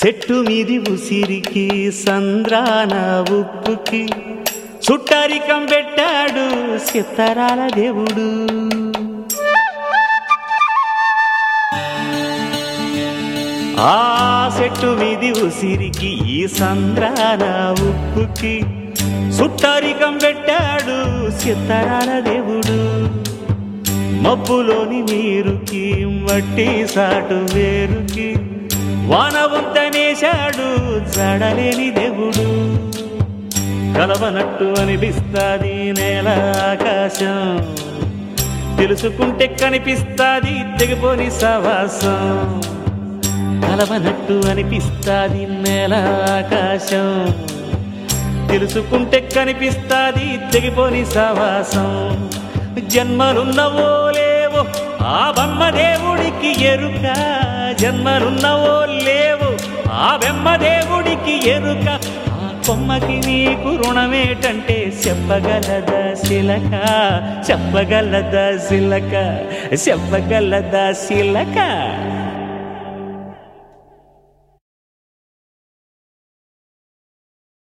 చెట్టు మీది ఉసిరికి సంద్రాన ఉప్పుకి చుట్టరికం పెట్టాడు సిత్తరాల దేవుడు ఆ చెట్టు మీది ఉసిరికి ఈ సంద్రాన ఉప్పుకి చుట్టరికం పెట్టాడు సిత్తరాల దేవుడు మబ్బులోని నీరుకి మట్టి సాటు వేరుకి వాన వంతనేశాడు జడలేని దేవుడు కలవనట్టు అనిపిస్తాది నేల ఆకాశం తెలుసుకుంటే కనిపిస్తాది తెగిపోని సవాసం కలవనట్టు అనిపిస్తాది నేల ఆకాశం తెలుసుకుంటే కనిపిస్తాది తెగిపోని సవాసం జన్మలున్నవో లేవో ఆ బొమ్మ దేవుడికి ఎరుక జన్మలున్నవో లేవో ఆ బెమ్మ దేవుడికి ఎరుక ఆ కొమ్మకి నీకు రుణమేటంటే చెప్పగలదా శిలక చెప్పగలదా శిలక చెప్పగలదా శిలక